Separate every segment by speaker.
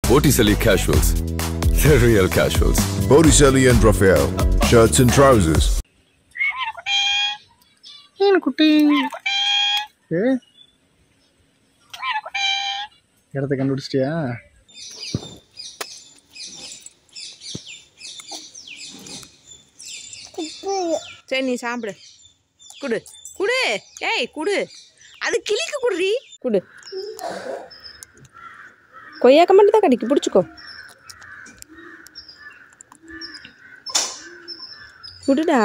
Speaker 1: Botticelli Casuals. The real casuals.
Speaker 2: Botticelli and Raphael, shirts and trousers.
Speaker 3: மீன் குட்டி ஏ இடத்த கண்டுபிடிச்சிட்டியா
Speaker 4: சரி நீ சாப்பிடு குடு குடு ஏய் குடு அது கிளிக்கு குடுறி குடு கொய்யாக்க மட்டும் தான் கடிக்கு பிடிச்சிக்கோ குடுடா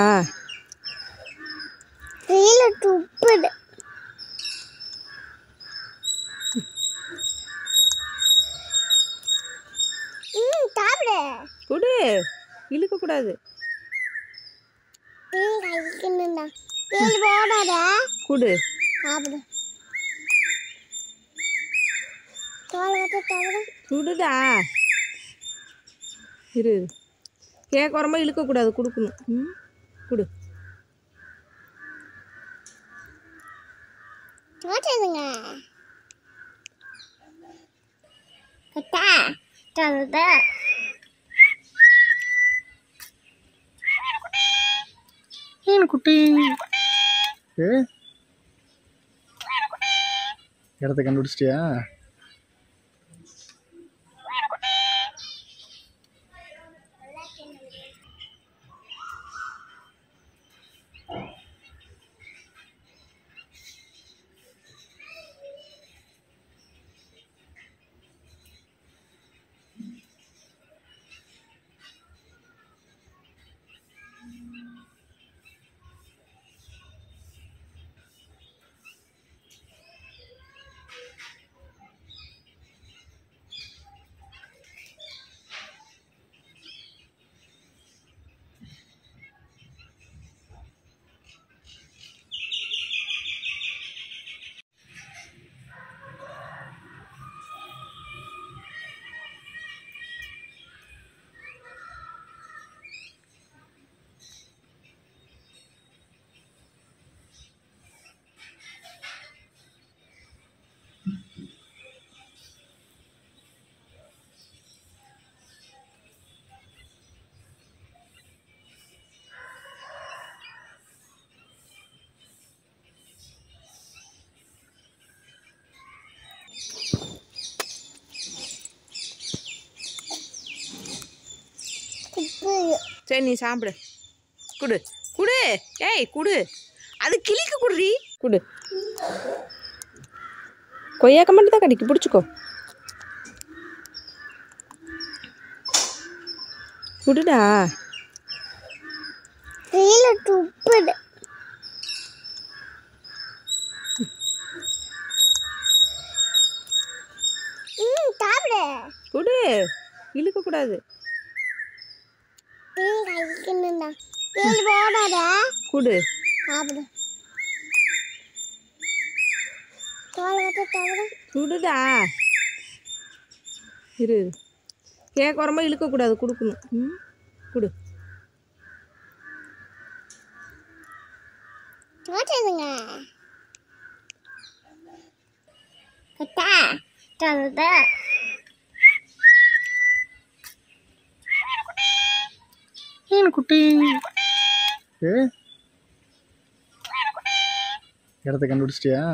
Speaker 5: கீழே துப்புது ம் சாப்பிடு
Speaker 4: குடு இழுக்க கூடாது
Speaker 5: தேன் கழிக்கணும்டா தேன் போடாத
Speaker 4: குடு
Speaker 5: சாப்பிடு தோலை கட்ட சாப்பிடு
Speaker 4: குடுடா இரு இரு. கேட்க வரமா இழுக்கக்கூடாது கொடுக்கணும் ம் குடு
Speaker 5: சாப்பிடுங்க கட்டா சொல்லுது
Speaker 3: மீன் குட்டி ஏ இடத்த கண்டுபிடிச்சிட்டியா
Speaker 5: துப்பு
Speaker 4: சரி நீ சாப்பிடு குடு குடு ஏய் குடு அது கிளிக்கு குடுறி குடு கொய்யாக்க மட்டும் தான் கடிக்கு பிடிச்சிக்கோ குடுடா
Speaker 5: கீழே துப்புது ம் சாப்பிடு
Speaker 4: குடு இழுக்கக்கூடாது
Speaker 5: தேன் கழிக்கணும்டா தேன் போடாத
Speaker 4: குடு
Speaker 5: சாப்பிடு தோலை கட்ட சாப்பிடு
Speaker 4: குடுடா இரு இரு. கேட்க வரமா இழுக்கக்கூடாது கொடுக்கணும் ம் குடு
Speaker 5: சாப்பிடுங்க கட்டா சொல்லுது
Speaker 3: மீன் குட்டி ஏ இடத்த கண்டுபிடிச்சிட்டியா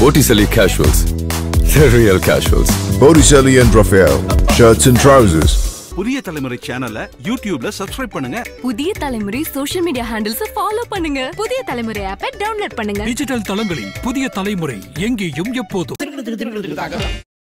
Speaker 1: Botticelli Casuals. The real casuals.
Speaker 2: Botticelli and Raphael, shirts and trousers.
Speaker 6: புதிய தலைமுறை சேனலை யூடியூப்ல சப்ஸ்கிரைப் பண்ணுங்க
Speaker 7: புதிய தலைமுறை சோஷியல் மீடியா ஹேண்டில்ஸ் ஃபாலோ பண்ணுங்க புதிய தலைமுறை ஆப்பை டவுன்லோட் பண்ணுங்க
Speaker 8: டிஜிட்டல் தளங்களில் புதிய தலைமுறை எங்கேயும் எப்போதும்